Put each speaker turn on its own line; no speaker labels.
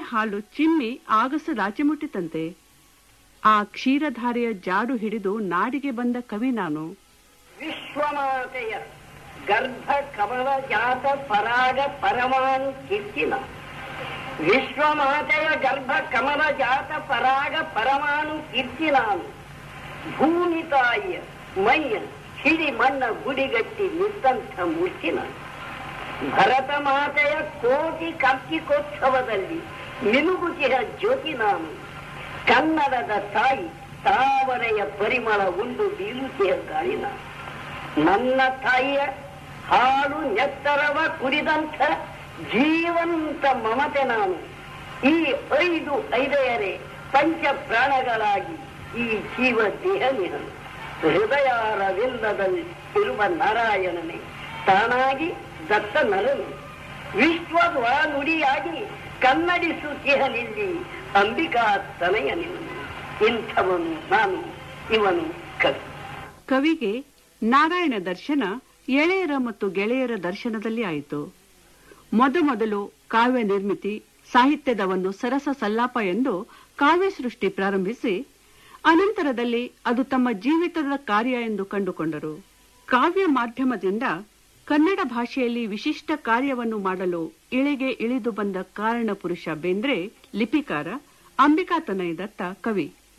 ಹಾಲು ಚಿಮ್ಮಿ ಆಗಸದಾಚೆ ಮುಟ್ಟಿತಂತೆ ಆ ಕ್ಷೀರಧಾರೆಯ ಜಾಡು ಹಿಡಿದು ನಾಡಿಗೆ ಬಂದ ಕವಿ ನಾನು
ವಿಶ್ವಮಾತೆಯ ಗರ್ಭ ಕಮಲ ಜಾತ ಪರಾಗ ಪರಮಾನ್ ಕೀರ್ತಿನ ವಿಶ್ವಮಾತೆಯ ಗರ್ಭ ಕಮಲ ಜಾತ ಪರಾಗ ಪರಮಾಣು ಕೀರ್ತಿ ನಾನು ಭೂಮಿ ತಾಯಿಯ ಮೈಯ ಹಿಡಿ ಮಣ್ಣ ಗುಡಿಗಟ್ಟಿ ನಿಂತ ಮೂರ್ತಿನ ಭರತ ಮಾತೆಯ ಕೋಟಿ ಕಾರ್ತಿಕೋತ್ಸವದಲ್ಲಿ ಮಿನುಗುತಿಯ ಜ್ಯೋತಿ ನಾನು ಕನ್ನಡದ ತಾಯಿ ತಾವರೆಯ ಪರಿಮಳ ಉಂಡು ಬೀಳುತಿಯ ಗಾಳಿ ನಾನು ನನ್ನ ತಾಯಿಯ ಹಾಲು ನೆತ್ತರವ ಕುಡಿದಂಥ ಜೀವಂತ ಮಮತೆ ನಾನು ಈ ಐದು ಐದೆಯರೆ ಪಂಚ ಪ್ರಾಣಗಳಾಗಿ ಈ ಜೀವ ದೇಹ ನಿಹನು ಹೃದಯಾರವಿಲ್ಲದಲ್ಲಿ ಇರುವ ನಾರಾಯಣನೇ ತಾನಾಗಿ ದತ್ತ ನರನು ವಿಶ್ವದ್ವ ನುಡಿಯಾಗಿ ಕನ್ನಡಿಸುತ್ತಿಹಲಿಲ್ಲಿ ಅಂಬಿಕಾ ತನಯ ನಿವನು ಇಂಥವನು ನಾನು ಇವನು ಕವಿ
ಕವಿಗೆ ನಾರಾಯಣ ದರ್ಶನ ಎಳೆಯರ ಮತ್ತು ಗೆಳೆಯರ ದರ್ಶನದಲ್ಲಿ ಆಯಿತು ಮೊದಮೊದಲು ಕಾವ್ಯ ನಿರ್ಮಿತಿ ಸಾಹಿತ್ಯದ ಒಂದು ಸರಸ ಸಲ್ಲಾಪ ಎಂದು ಕಾವ್ಯ ಸೃಷ್ಟಿ ಪ್ರಾರಂಭಿಸಿ ಅನಂತರದಲ್ಲಿ ಅದು ತಮ್ಮ ಜೀವಿತದ ಕಾರ್ಯ ಎಂದು ಕಂಡುಕೊಂಡರು ಕಾವ್ಯ ಮಾಧ್ಯಮದಿಂದ ಕನ್ನಡ ಭಾಷೆಯಲ್ಲಿ ವಿಶಿಷ್ಟ ಕಾರ್ಯವನ್ನು ಮಾಡಲು ಇಳೆಗೆ ಇಳಿದು ಬಂದ ಕಾರಣ ಪುರುಷ ಬೇಂದ್ರೆ ಲಿಪಿಕಾರ ಅಂಬಿಕಾ ತನಯ ದತ್ತ ಕವಿ